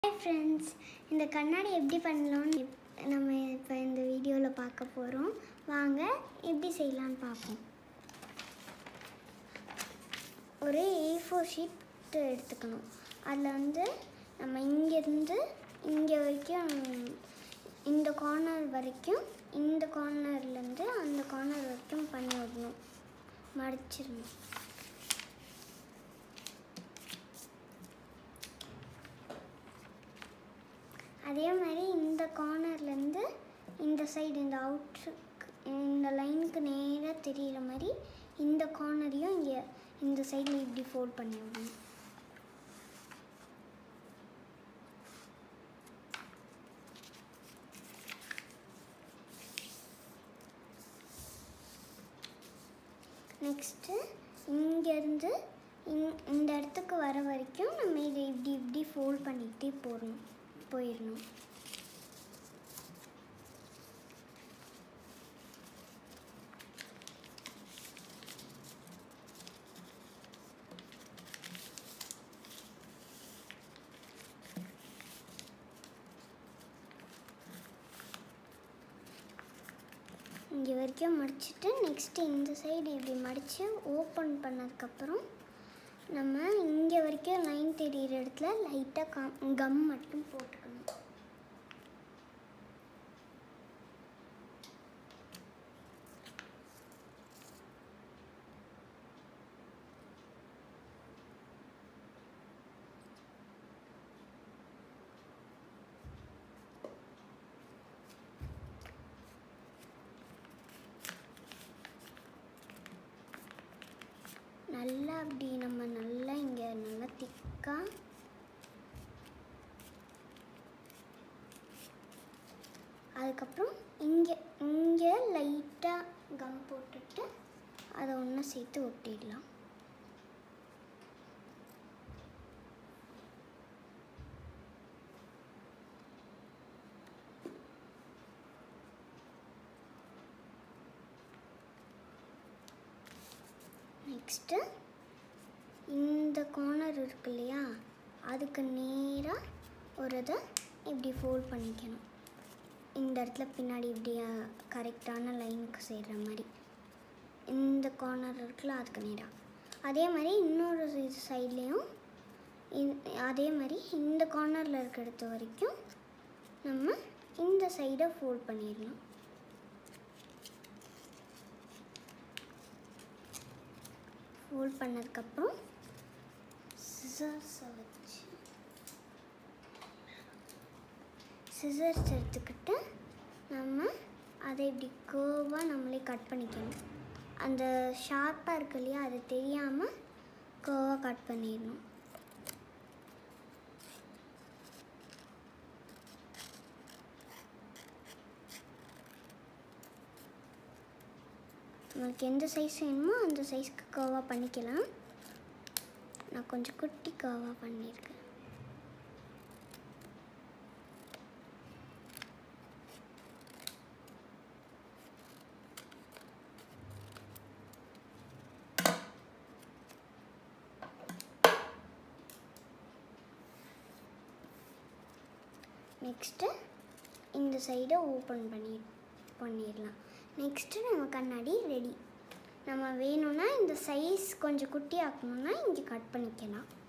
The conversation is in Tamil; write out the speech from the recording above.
ஹாய் ஃப்ரெண்ட்ஸ் இந்த கண்ணாடி எப்படி பண்ணலாம்னு இப்- நம்ம இப்போ இந்த வீடியோவில் பார்க்க போகிறோம் வாங்க எப்படி செய்யலாம்னு பார்ப்போம் ஒரு ஏ ஃபோர் ஷீட் எடுத்துக்கணும் அதில் வந்து நம்ம இங்கேருந்து இங்கே வரைக்கும் இந்த கார்னர் வரைக்கும் இந்த கார்னர்லேருந்து அந்த கார்னர் வரைக்கும் பண்ணி விடணும் மடிச்சிடணும் அதே மாதிரி இந்த கார்னர்லேருந்து இந்த சைடு இந்த அவுட்ருக்கு இந்த லைனுக்கு நேராக தெரியிற மாதிரி இந்த கார்னரையும் இங்கே இந்த சைடில் இப்படி ஃபோல்ட் பண்ணி விடணும் நெக்ஸ்ட்டு இங்கேருந்து இங் இந்த இடத்துக்கு வர வரைக்கும் நம்ம இதை இப்படி இப்படி ஃபோல்ட் பண்ணிக்கிட்டே போடணும் போயிடணும் இங்கே வரைக்கும் மடிச்சுட்டு நெக்ஸ்ட்டு இந்த சைடு இப்படி மடித்து ஓப்பன் பண்ணதுக்கப்புறம் நம்ம இங்கே வரைக்கும் லைன் தெரியிற இடத்துல லைட்டாக கம் கம் மட்டும் போட்டுக்கணும் நல்லா அப்படி நம்ம நல்லா இங்கே நல்லா திக்காக அதுக்கப்புறம் இங்கே இங்கே லைட்டாக கம் போட்டுட்டு அதை ஒன்று சேர்த்து ஒட்டிடலாம் நெக்ஸ்ட்டு இந்த கார்னர் இருக்கு இல்லையா அதுக்கு நேராக ஒரு இதை இப்படி ஃபோல்ட் பண்ணிக்கணும் இந்த இடத்துல பின்னாடி இப்படி கரெக்டான லைனுக்கு செய்கிற மாதிரி இந்த கார்னர் இருக்குல்ல அதுக்கு நேராக அதே மாதிரி இன்னொரு சைட்லேயும் அதே மாதிரி இந்த கார்னரில் இருக்க இடத்து வரைக்கும் நம்ம இந்த சைடை ஃபோல்ட் பண்ணிடணும் ஃபோல்ட் பண்ணதுக்கப்புறம் சிசர்ஸை வச்சு சிசர்ஸ் எடுத்துக்கிட்டு நம்ம அதை இப்படி கேர்வாக நம்மளே கட் பண்ணிக்கணும் அந்த ஷார்ப்பாக இருக்கு இல்லையா அது தெரியாமல் கேர்வாக கட் பண்ணிடணும் உங்களுக்கு எந்த சைஸ் வேணுமோ அந்த சைஸ்க்கு கர்வாக பண்ணிக்கலாம் நான் கொஞ்சம் குட்டி கர்வாக பண்ணியிருக்கேன் நெக்ஸ்ட்டு இந்த சைடை ஓப்பன் பண்ணி பண்ணிடலாம் நெக்ஸ்ட்டு நம்ம கண்ணாடி ரெடி நம்ம வேணும்னா இந்த சைஸ் கொஞ்சம் குட்டி ஆக்கணும்னா இங்கே கட் பண்ணிக்கலாம்